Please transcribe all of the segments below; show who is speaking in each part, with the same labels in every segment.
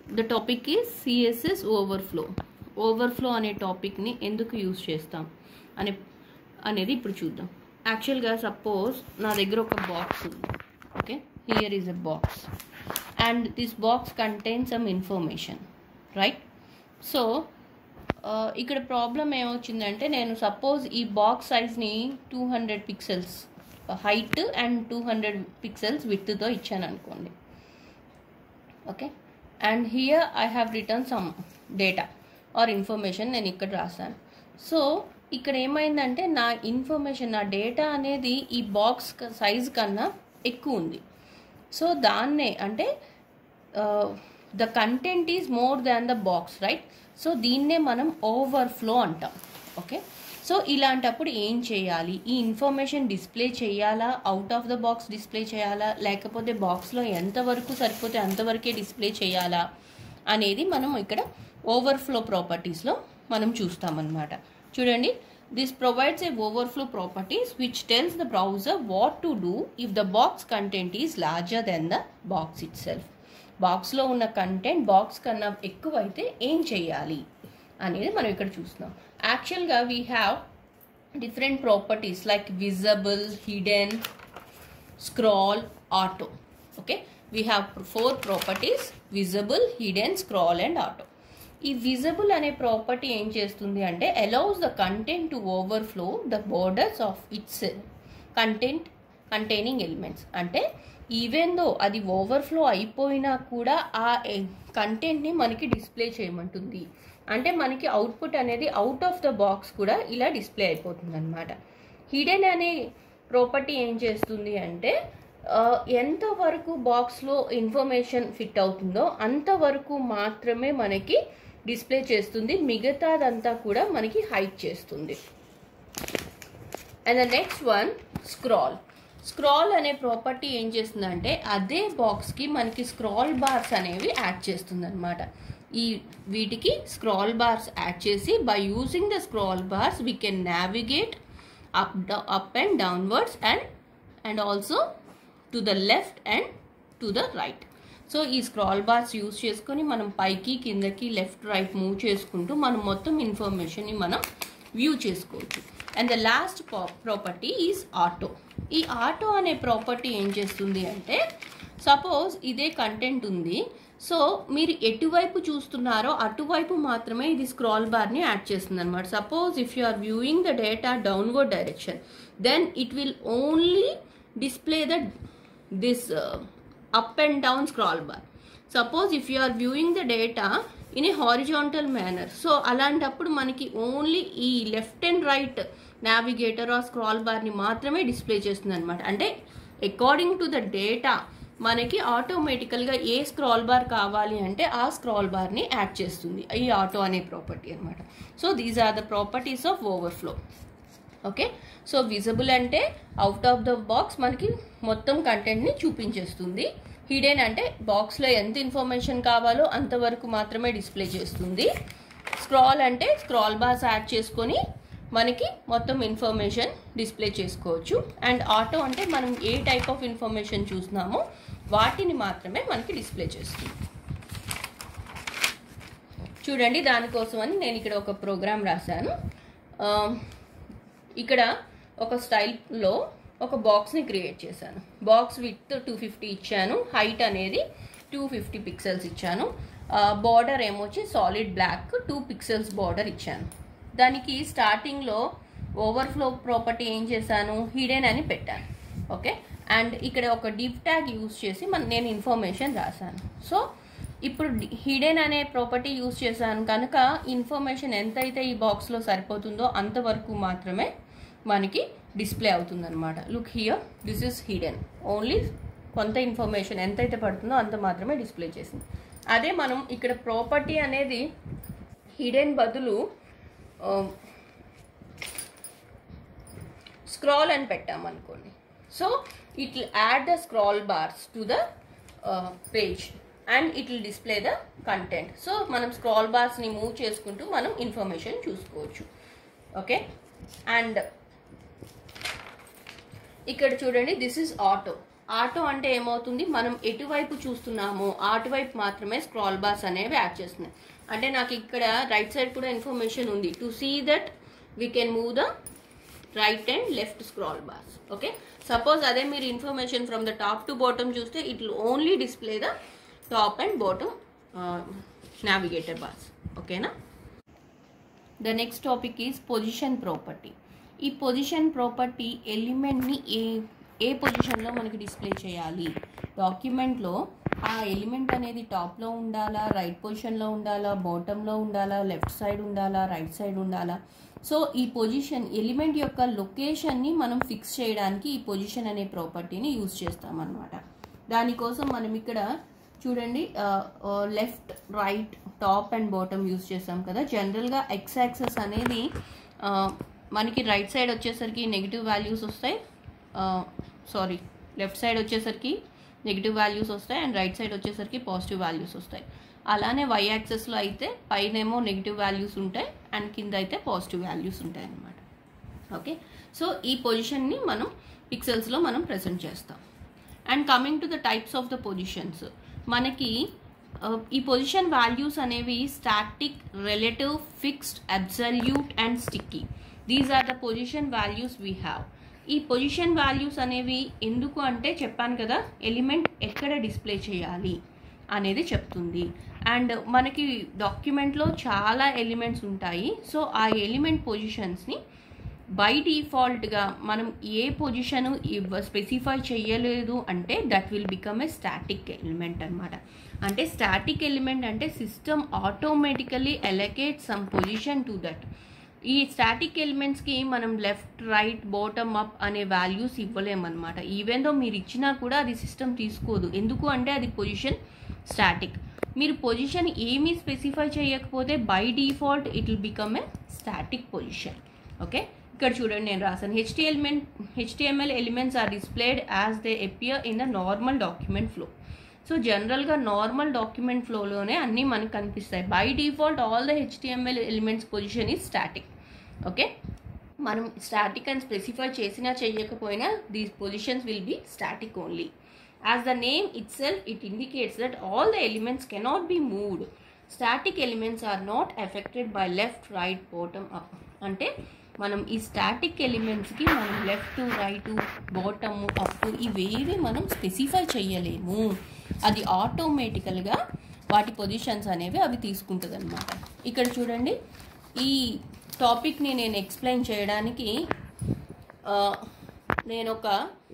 Speaker 1: the topic is CSS overflow overflow అనే టాపిక్ని ఎందుకు యూజ్ చేస్తాం అనే అనేది ఇప్పుడు చూద్దాం యాక్చువల్గా సపోజ్ నా దగ్గర ఒక బాక్స్ ఉంది okay here is a box and this box contain some information right so ఇక్కడ ప్రాబ్లం ఏమొచ్చిందంటే నేను సపోజ్ ఈ బాక్స్ సైజ్ని two hundred pixels height and two hundred pixels విత్తో ఇచ్చాను అనుకోండి okay and here I have return some data or information నేను ఇక్కడ రాశాను సో ఇక్కడ ఏమైందంటే నా ఇన్ఫర్మేషన్ నా డేటా అనేది ఈ బాక్స్ సైజ్ కన్నా ఎక్కువ ఉంది సో దాన్నే అంటే the content is more than the box right so దీన్నే మనం ఓవర్ఫ్లో అంటాం ఓకే సో ఇలాంటప్పుడు ఏం చేయాలి ఈ ఇన్ఫర్మేషన్ డిస్ప్లే చేయాలా out of the box display చేయాలా లేకపోతే బాక్స్లో ఎంతవరకు సరిపోతే అంతవరకే డిస్ప్లే చేయాలా అనేది మనం ఇక్కడ ఓవర్ఫ్లో ప్రాపర్టీస్లో మనం చూస్తామన్నమాట చూడండి this provides a overflow properties which tells the browser what to do if the box content is larger than the box itself బాక్స్లో ఉన్న కంటెంట్ బాక్స్ కన్నా ఎక్కువైతే ఏం చేయాలి అనేది మనం ఇక్కడ చూస్తున్నాం యాక్చువల్గా we have different properties like visible hidden scroll auto okay we have four properties visible hidden scroll and auto ఈ విజబుల్ అనే ప్రాపర్టీ ఏం చేస్తుంది అంటే allows the content to overflow the borders of its content containing elements అంటే even though అది overflow అయిపోయినా కూడా ఆ కంటెంట్ని మనకి డిస్ప్లే చేయమంటుంది అంటే మనకి అవుట్పుట్ అనేది అవుట్ ఆఫ్ ద బాక్స్ కూడా ఇలా డిస్ప్లే అయిపోతుంది అనమాట హిడెన్ అనే ప్రాపర్టీ ఏం చేస్తుంది అంటే ఎంతవరకు బాక్స్లో ఇన్ఫర్మేషన్ ఫిట్ అవుతుందో అంతవరకు మాత్రమే మనకి డిస్ప్లే చేస్తుంది మిగతాదంతా కూడా మనకి హైట్ చేస్తుంది and the next one scroll scroll అనే ప్రాపర్టీ ఏం చేస్తుందంటే అదే బాక్స్కి మనకి స్క్రాల్ బార్స్ అనేవి యాడ్ చేస్తుంది అనమాట ఈ వీటికి స్క్రాల్ బార్స్ యాడ్ చేసి by using the scroll bars we can navigate up up and downwards and and also to the left and to the right so ఈ స్క్రాల్ బార్స్ యూస్ చేసుకొని మనం పైకి కిందకి లెఫ్ట్ రైట్ మూవ్ చేసుకుంటూ మనం మొత్తం ఇన్ఫర్మేషన్ని మనం వ్యూ చేసుకోవచ్చు and the last property is auto ఈ ఆటో అనే ప్రాపర్టీ ఏం చేస్తుంది అంటే సపోజ్ ఇదే కంటెంట్ ఉంది సో మీరు ఎటువైపు చూస్తున్నారో అటువైపు మాత్రమే ఇది స్క్రాల్ బార్ని యాడ్ చేస్తుంది అనమాట suppose if you are viewing the data downward direction then it will only display the this up and down scroll bar suppose if you are viewing the data in a horizontal manner so అలాంటప్పుడు మనకి only ఈ left and right navigator ఆ scroll బార్ని మాత్రమే display చేస్తుంది అనమాట అంటే according to the data మనకి ఆటోమేటికల్గా ఏ స్క్రాల్ బార్ కావాలి అంటే ఆ స్క్రాల్ బార్ని యాడ్ చేస్తుంది ఈ ఆటో అనే ప్రాపర్టీ అనమాట so these are the properties of overflow okay so visible అంటే అవుట్ ఆఫ్ ద బాక్స్ మనకి మొత్తం కంటెంట్ని చూపించేస్తుంది హిడెన్ అంటే బాక్స్లో ఎంత ఇన్ఫర్మేషన్ కావాలో అంతవరకు మాత్రమే డిస్ప్లే చేస్తుంది స్క్రాల్ అంటే స్క్రాల్ బార్స్ యాడ్ చేసుకొని మనకి మొత్తం ఇన్ఫర్మేషన్ డిస్ప్లే చేసుకోవచ్చు అండ్ ఆటో అంటే మనం ఏ టైప్ ఆఫ్ ఇన్ఫర్మేషన్ చూస్తున్నామో వాటిని మాత్రమే మనకి డిస్ప్లే చేస్తుంది చూడండి దానికోసం అని నేను ఇక్కడ ఒక ప్రోగ్రామ్ రాశాను ఇక్కడ ఒక స్టైల్లో ఒక బాక్స్ని క్రియేట్ చేశాను బాక్స్ విత్ టూ ఫిఫ్టీ ఇచ్చాను హైట్ అనేది టూ ఫిఫ్టీ పిక్సెల్స్ ఇచ్చాను బార్డర్ ఏమొచ్చి solid black two pixels border ఇచ్చాను దానికి స్టార్టింగ్లో ఓవర్ఫ్లో ప్రాపర్టీ ఏం చేశాను హిడెన్ అని పెట్టాను ఓకే అండ్ ఇక్కడ ఒక డిప్ ట్యాగ్ యూస్ చేసి మన నేను ఇన్ఫర్మేషన్ రాశాను సో ఇప్పుడు హిడెన్ అనే ప్రాపర్టీ యూస్ చేశాను కనుక ఇన్ఫర్మేషన్ ఎంతైతే ఈ బాక్స్లో సరిపోతుందో అంతవరకు మాత్రమే మనకి డిస్ప్లే అవుతుందన్నమాట look here this is hidden only కొంత ఇన్ఫర్మేషన్ ఎంతైతే పడుతుందో అంత మాత్రమే డిస్ప్లే చేసింది అదే మనం ఇక్కడ ప్రాపర్టీ అనేది హిడెన్ బదులు స్క్రాల్ అని పెట్టామనుకోండి so it will add the scroll bars to the page and it will display the content so మనం స్క్రాల్ బార్స్ని మూవ్ చేసుకుంటూ మనం ఇన్ఫర్మేషన్ చూసుకోవచ్చు ఓకే అండ్ ఇక్కడ చూడండి దిస్ ఇస్ ఆటో ఆటో అంటే ఏమవుతుంది మనం ఎటువైపు చూస్తున్నామో అటువైపు మాత్రమే స్క్రాల్ బార్స్ అనేవి యాడ్ చేస్తున్నాయి అంటే నాకు ఇక్కడ రైట్ సైడ్ కూడా ఇన్ఫర్మేషన్ ఉంది to see that we can move the right and left scroll bars okay suppose అదే మీరు information from the top to bottom చూస్తే it will only display the top and bottom navigator bars ఓకేనా the next topic is position property ఈ position property ఎలిమెంట్ని ఏ ఏ పొజిషన్లో మనకి డిస్ప్లే చేయాలి డాక్యుమెంట్లో ఆ ఎలిమెంట్ అనేది టాప్లో ఉండాలా రైట్ పొజిషన్లో ఉండాలా బాటంలో ఉండాలా లెఫ్ట్ సైడ్ ఉండాలా రైట్ సైడ్ ఉండాలా సో ఈ పొజిషన్ ఎలిమెంట్ యొక్క లొకేషన్ని మనం ఫిక్స్ చేయడానికి ఈ పొజిషన్ అనే ప్రాపర్టీని యూజ్ చేస్తామన్నమాట దానికోసం మనం ఇక్కడ చూడండి left right top and bottom use చేస్తాం కదా జనరల్గా ఎక్స్ యాక్సెస్ అనేది ఆ, మనకి రైట్ సైడ్ వచ్చేసరికి నెగిటివ్ వాల్యూస్ వస్తాయి సారీ లెఫ్ట్ సైడ్ వచ్చేసరికి నెగిటివ్ వాల్యూస్ వస్తాయి అండ్ రైట్ సైడ్ వచ్చేసరికి పాజిటివ్ వాల్యూస్ వస్తాయి అలానే వై యాక్సెస్లో అయితే పైనేమో నెగిటివ్ వాల్యూస్ ఉంటాయి అండ్ కింద అయితే పాజిటివ్ వాల్యూస్ ఉంటాయి అన్నమాట ఓకే సో ఈ పొజిషన్ని మనం పిక్సెల్స్లో మనం ప్రెజెంట్ చేస్తాం and coming to the types of the positions మనకి ఆ, ఈ పొజిషన్ వాల్యూస్ అనేవి static relative fixed absolute and sticky these are the position values we have ఈ పొజిషన్ వాల్యూస్ అనేవి ఎందుకు అంటే చెప్పాను కదా ఎలిమెంట్ ఎక్కడ డిస్ప్లే చేయాలి అనేది చెప్తుంది అండ్ మనకి డాక్యుమెంట్లో చాలా ఎలిమెంట్స్ ఉంటాయి సో ఆ ఎలిమెంట్ పొజిషన్స్ని బై డిఫాల్ట్గా మనం ఏ పొజిషన్ స్పెసిఫై చేయలేదు అంటే that will become a static element అనమాట అంటే స్టాటిక్ ఎలిమెంట్ అంటే system automatically allocate some position to that ఈ స్టాటిక్ ఎలిమెంట్స్కి మనం లెఫ్ట్ రైట్ బాటమ్ అప్ అనే వాల్యూస్ ఇవ్వలేమన్నమాట ఈవెన్ దో మీరు ఇచ్చినా కూడా అది సిస్టమ్ తీసుకోదు ఎందుకు అంటే అది పొజిషన్ స్టాటిక్ మీరు పొజిషన్ ఏమీ స్పెసిఫై చేయకపోతే by default it will become a static position okay ఇక్కడ చూడండి నేను రాసాను హెచ్టిఎల్మెంట్ HTML elements are displayed as they appear in the normal document flow so జనరల్గా నార్మల్ డాక్యుమెంట్ ఫ్లోలోనే అన్నీ మనకు కనిపిస్తాయి by default all the HTML elements position is static okay మనం స్టాటిక్ అని స్పెసిఫై చేసినా చేయకపోయినా these positions will be static only as the name itself it indicates that all the elements cannot be moved static elements are not affected by left right bottom up అంటే మనం ఈ static ఎలిమెంట్స్కి మనం left right bottom up ఇవేవి మనం specify చేయలేము అది ఆటోమేటికల్గా వాటి పొజిషన్స్ అనేవి అవి తీసుకుంటుంది అనమాట ఇక్కడ చూడండి ఈ టాపిక్ని నేను ఎక్స్ప్లెయిన్ చేయడానికి ఆ, నేను ఒక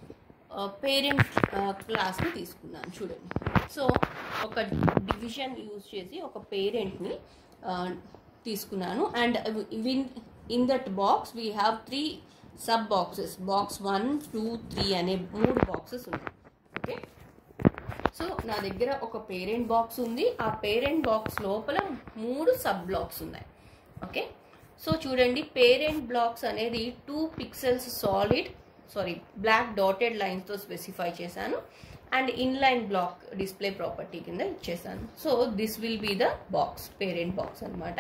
Speaker 1: పేరెంట్ క్లాస్ని తీసుకున్నాను చూడండి సో ఒక డివిజన్ యూజ్ చేసి ఒక పేరెంట్ని తీసుకున్నాను and within that box we have three sub boxes box one two three అనే మూడు బాక్సెస్ ఉన్నాయి ఓకే సో నా దగ్గర ఒక పేరెంట్ బాక్స్ ఉంది ఆ పేరెంట్ బాక్స్ లోపల మూడు సబ్ బ్లాక్స్ ఉన్నాయి ఓకే సో చూడండి పేరెంట్ బ్లాక్స్ అనేది two pixels solid sorry black dotted లైన్స్తో స్పెసిఫై చేశాను and inline block display property కింద ఇచ్చేసాను so this will be the box parent box అనమాట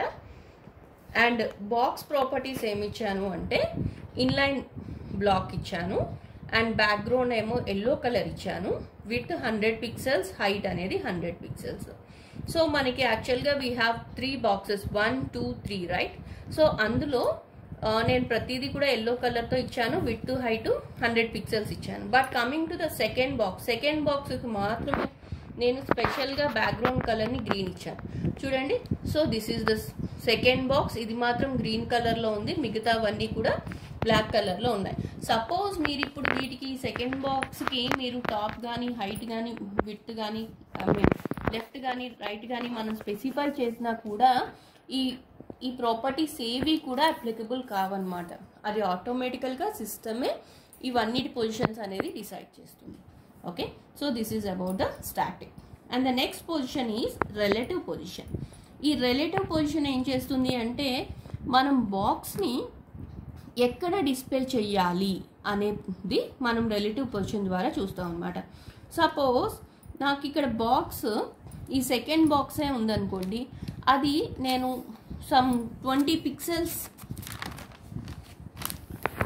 Speaker 1: అండ్ బాక్స్ ప్రాపర్టీస్ ఏమి ఇచ్చాను అంటే ఇన్లైన్ బ్లాక్ ఇచ్చాను అండ్ బ్యాక్గ్రౌండ్ ఏమో ఎల్లో కలర్ ఇచ్చాను విత్ హండ్రెడ్ పిక్సెల్స్ హైట్ అనేది హండ్రెడ్ పిక్సెల్స్ సో మనకి యాక్చువల్గా we have three boxes one two three right so అందులో ఆ, నేను ప్రతిదీ కూడా ఎల్లో కలర్తో ఇచ్చాను విత్ హైట్ హండ్రెడ్ పిక్సెల్స్ ఇచ్చాను but coming to the second box second బాక్స్కి మాత్రమే నేను స్పెషల్గా బ్యాక్గ్రౌండ్ కలర్ని గ్రీన్ ఇచ్చాను చూడండి so this is the second box ఇది మాత్రం గ్రీన్ కలర్లో ఉంది మిగతావన్నీ కూడా బ్లాక్ కలర్లో ఉన్నాయి సపోజ్ మీరు ఇప్పుడు వీటికి సెకండ్ బాక్స్కి మీరు టాప్ కానీ హైట్ కానీ విత్ కానీ ఐ మీన్ లెఫ్ట్ కానీ రైట్ కానీ మనం స్పెసిఫై చేసినా కూడా ఈ ఈ ప్రాపర్టీస్ ఏవి కూడా అప్లికబుల్ కావన్నమాట అది ఆటోమేటికల్గా సిస్టమే ఇవన్నిటి పొజిషన్స్ అనేది డిసైడ్ చేస్తుంది okay so this is about the static and the next position is relative position ఈ రిలేటివ్ పొజిషన్ ఏం చేస్తుంది అంటే మనం బాక్స్ని ఎక్కడ డిస్ప్లే చేయాలి అనేది మనం రిలేటివ్ పొజిషన్ ద్వారా చూస్తాం అనమాట సపోజ్ నాకు ఇక్కడ బాక్స్ ఈ సెకండ్ బాక్సే ఉందనుకోండి అది నేను సమ్ ట్వంటీ పిక్సెల్స్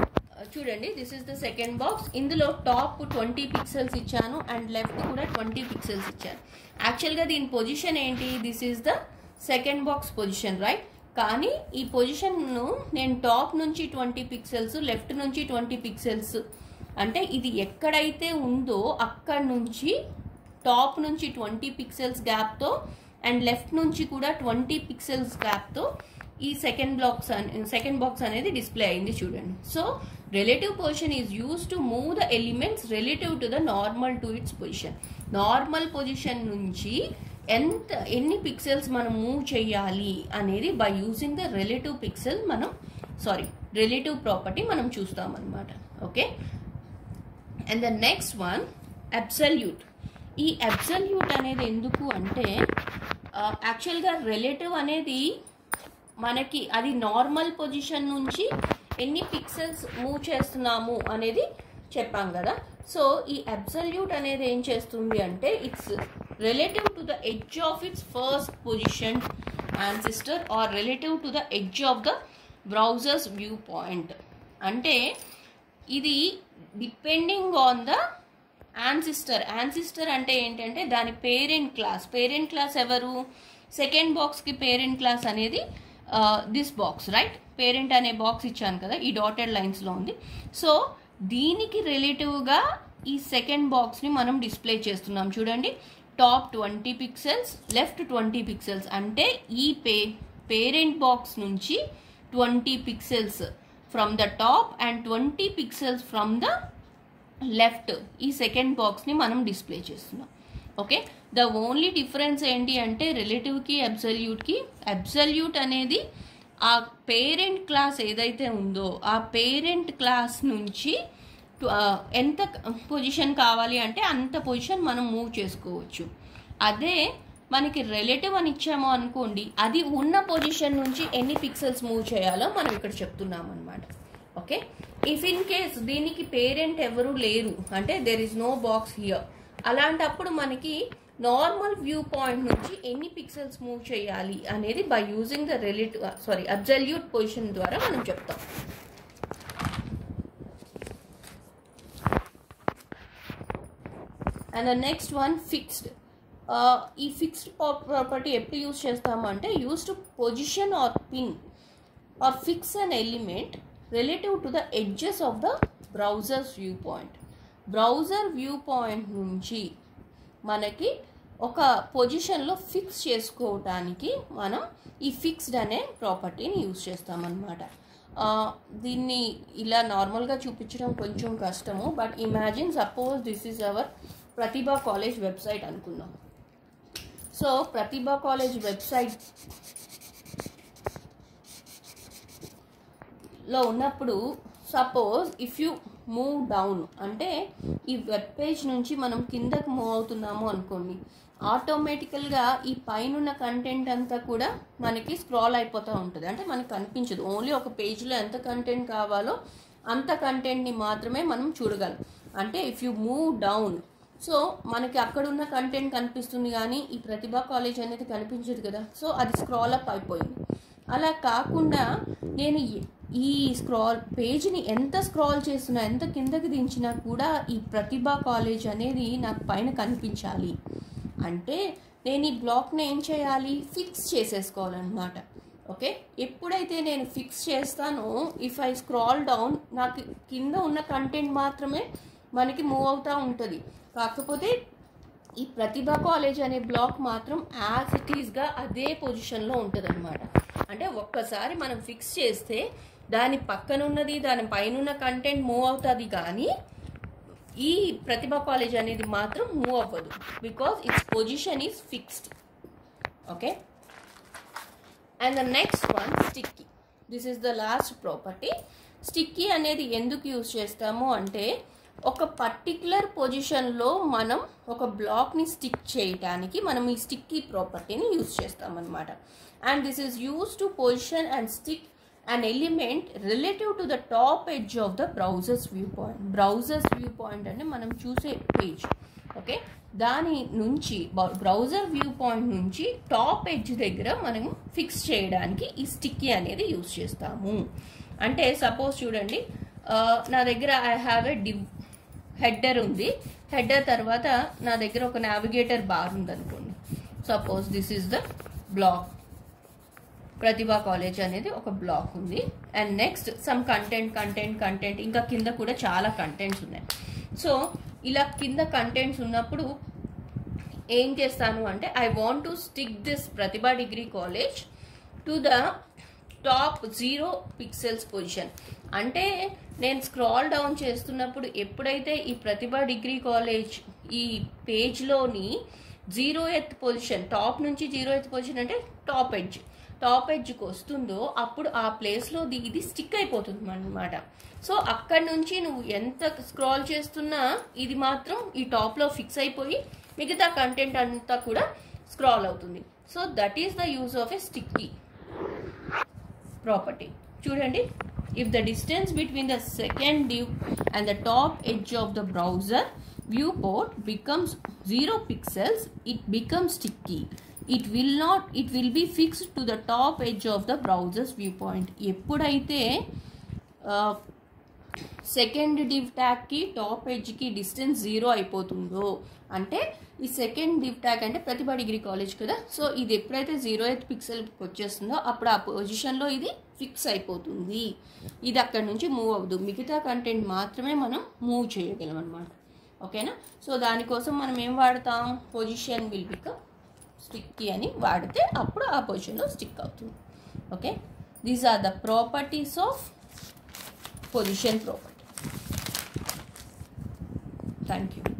Speaker 1: చూడండి this is the second box ఇందులో టాప్ ట్వంటీ పిక్సెల్స్ ఇచ్చాను అండ్ లెఫ్ట్ కూడా ట్వంటీ పిక్సెల్స్ ఇచ్చాను యాక్చువల్గా దీని పొజిషన్ ఏంటి this is the second box position right కానీ ఈ పొజిషన్ను నేను టాప్ నుంచి ట్వంటీ పిక్సెల్స్ లెఫ్ట్ నుంచి ట్వంటీ పిక్సెల్స్ అంటే ఇది ఎక్కడైతే ఉందో అక్కడ నుంచి టాప్ నుంచి ట్వంటీ పిక్సెల్స్ గ్యాప్తో అండ్ లెఫ్ట్ నుంచి కూడా ట్వంటీ పిక్సెల్స్ గ్యాప్తో ఈ సెకండ్ బ్లాక్స్ సెకండ్ బాక్స్ అనేది డిస్ప్లే అయింది చూడండి so relative position is used to move the elements relative to the normal to its position normal position నుంచి ఎంత ఎన్ని పిక్సెల్స్ మనం మూవ్ చేయాలి అనేది by using the relative pixel మనం సారీ రిలేటివ్ ప్రాపర్టీ మనం చూస్తాం అనమాట okay and the next one absolute ఈ అబ్సల్యూట్ అనేది ఎందుకు అంటే యాక్చువల్గా రిలేటివ్ అనేది మనకి అది నార్మల్ పొజిషన్ నుంచి ఎన్ని పిక్సెల్స్ మూవ్ చేస్తున్నాము అనేది చెప్పాం కదా సో ఈ అబ్సల్యూట్ అనేది ఏం చేస్తుంది అంటే it's relative to the edge of its first position ancestor or relative to the edge of the browser's view point అంటే ఇది depending on the ancestor ancestor అంటే ఏంటంటే దాని పేరెంట్ క్లాస్ పేరెంట్ క్లాస్ ఎవరు సెకండ్ బాక్స్కి పేరెంట్ క్లాస్ అనేది this box right parent అనే box ఇచ్చాను కదా ఈ డాటెడ్ లైన్స్లో ఉంది సో దీనికి రిలేటివ్గా ఈ సెకండ్ బాక్స్ని మనం డిస్ప్లే చేస్తున్నాం చూడండి top twenty pixels left twenty pixels అంటే ఈ పే పేరెంట్ బాక్స్ నుంచి twenty pixels from the top and twenty pixels from the left ఈ సెకండ్ బాక్స్ని మనం డిస్ప్లే చేస్తున్నాం ఓకే ద ఓన్లీ డిఫరెన్స్ ఏంటి అంటే రిలేటివ్కి అబ్సల్యూట్కి అబ్సల్యూట్ అనేది ఆ పేరెంట్ క్లాస్ ఏదైతే ఉందో ఆ పేరెంట్ క్లాస్ నుంచి ఎంత పొజిషన్ కావాలి అంటే అంత పొజిషన్ మనం మూవ్ చేసుకోవచ్చు అదే మనకి రిలేటివ్ అని ఇచ్చామో అనుకోండి అది ఉన్న పొజిషన్ నుంచి ఎన్ని పిక్సెల్స్ మూవ్ చేయాలో మనం ఇక్కడ చెప్తున్నాం అనమాట ఓకే ఇఫ్ ఇన్ కేస్ దీనికి పేరెంట్ ఎవరు లేరు అంటే there is no box here అలాంటప్పుడు మనకి నార్మల్ వ్యూ పాయింట్ నుంచి ఎన్ని పిక్సెల్స్ మూవ్ చేయాలి అనేది by using the relative sorry absolute position ద్వారా మనం చెప్తాం and the next one fixed ఈ ఫిక్స్డ్ ప్రాపర్టీ ఎప్పుడు యూజ్ చేస్తాము అంటే used to position or pin or fix an element relative to the edges of the browser's view point browser view point నుంచి మనకి ఒక పొజిషన్లో ఫిక్స్ చేసుకోవటానికి మనం ఈ ఫిక్స్డ్ అనే ప్రాపర్టీని యూజ్ చేస్తామన్నమాట దీన్ని ఇలా నార్మల్గా చూపించడం కొంచెం కష్టము but imagine suppose this is our Pratibha college website అనుకుందాం సో ప్రతిభా కాలేజ్ వెబ్సైట్ లో ఉన్నప్పుడు suppose if you move down అంటే ఈ వెబ్ పేజ్ నుంచి మనం కిందకు మూవ్ అవుతున్నాము అనుకోండి ఆటోమేటికల్గా ఈ పైన కంటెంట్ అంతా కూడా మనకి స్క్రాల్ అయిపోతూ ఉంటుంది అంటే మనకు కనిపించదు ఓన్లీ ఒక పేజ్లో ఎంత కంటెంట్ కావాలో అంత కంటెంట్ని మాత్రమే మనం చూడగలం అంటే if you move down so మనకి అక్కడ ఉన్న కంటెంట్ కనిపిస్తుంది కానీ ఈ ప్రతిభా కాలేజ్ అనేది కనిపించదు కదా సో అది స్క్రాల్ అప్ అయిపోయింది అలా కాకుండా నేను ఈ స్క్రాల్ పేజ్ని ఎంత స్క్రాల్ చేస్తున్నా ఎంత కిందకి దించినా కూడా ఈ ప్రతిభా కాలేజ్ అనేది నాకు పైన కనిపించాలి అంటే నేను ఈ బ్లాక్ని ఏం చేయాలి ఫిక్స్ చేసేసుకోవాలన్నమాట ఓకే ఎప్పుడైతే నేను ఫిక్స్ చేస్తానో ఇఫ్ ఐ స్క్రాల్ డౌన్ నాకు కింద ఉన్న కంటెంట్ మాత్రమే మనకి మూవ్ అవుతూ ఉంటుంది కాకపోతే ఈ ప్రతిభా కాలేజ్ అనే బ్లాక్ మాత్రం యాజ్ ఇట్ ఈస్గా అదే పొజిషన్లో ఉంటుంది అనమాట అంటే ఒక్కసారి మనం ఫిక్స్ చేస్తే దాని పక్కన ఉన్నది దాని పైన కంటెంట్ మూవ్ అవుతుంది కానీ ఈ ప్రతిభా కాలేజ్ అనేది మాత్రం మూవ్ అవ్వదు because its position is fixed okay and the next one sticky this is the last property sticky అనేది ఎందుకు యూజ్ చేస్తాము అంటే ఒక పర్టిక్యులర్ పొజిషన్లో మనం ఒక బ్లాక్ని స్టిక్ చేయడానికి మనం ఈ స్టిక్కీ ప్రాపర్టీని యూజ్ చేస్తామన్నమాట and this is used to position and stick an element relative to the top edge of the browser's viewpoint browser's viewpoint అంటే మనం చూసే పేజ్ ఓకే దాని నుంచి బ్రౌజర్ వ్యూ పాయింట్ నుంచి టాప్ ఎడ్జ్ దగ్గర మనం ఫిక్స్ చేయడానికి ఈ స్టిక్కీ అనేది యూజ్ చేస్తాము అంటే సపోజ్ చూడండి నా దగ్గర I have a div header ఉంది హెడ్డర్ తర్వాత నా దగ్గర ఒక నావిగేటర్ బార్ ఉంది అనుకోండి suppose this is the block Pratibha college అనేది ఒక బ్లాక్ ఉంది and next some content content content ఇంకా కింద కూడా చాలా కంటెంట్స్ ఉన్నాయి సో ఇలా కింద కంటెంట్స్ ఉన్నప్పుడు ఏం చేస్తాను అంటే I want to stick this Pratibha degree college to the top zero pixels position అంటే నేను స్క్రాల్ డౌన్ చేస్తున్నప్పుడు ఎప్పుడైతే ఈ ప్రతిభా డిగ్రీ కాలేజ్ ఈ పేజ్లోని జీరో ఎత్ పొజిషన్ టాప్ నుంచి జీరో ఎత్ పొజిషన్ అంటే టాప్ ఎడ్జ్ టాప్ ఎడ్జ్కి వస్తుందో అప్పుడు ఆ ప్లేస్లో ఇది స్టిక్ అయిపోతుంది అనమాట సో అక్కడ నుంచి నువ్వు ఎంత స్క్రాల్ చేస్తున్నా ఇది మాత్రం ఈ టాప్లో ఫిక్స్ అయిపోయి మిగతా కంటెంట్ అంతా కూడా స్క్రాల్ అవుతుంది so that is the use of a sticky property చూడండి if the distance between the second div and the top edge of the browser viewport becomes 0 pixels it becomes sticky it will not it will be fixed to the top edge of the browser's viewpoint ఎప్పుడైతే second div ట్యాగ్కి top ఎడ్జ్కి distance zero అయిపోతుందో అంటే ఈ second div tag అంటే Pratibha degree college కదా so ఇది ఎప్పుడైతే జీరో ఎయిత్ పిక్సెల్కి వచ్చేస్తుందో అప్పుడు ఆ పొజిషన్లో ఇది ఫిక్స్ అయిపోతుంది ఇది అక్కడ నుంచి మూవ్ అవ్వదు మిగతా కంటెంట్ మాత్రమే మనం మూవ్ చేయగలం అనమాట ఓకేనా సో దానికోసం మనం ఏం వాడతాం పొజిషన్ విల్ బికమ్ స్టిక్కీ అని వాడితే అప్పుడు ఆ పొజిషన్లో స్టిక్ అవుతుంది okay these are the properties of position property thank you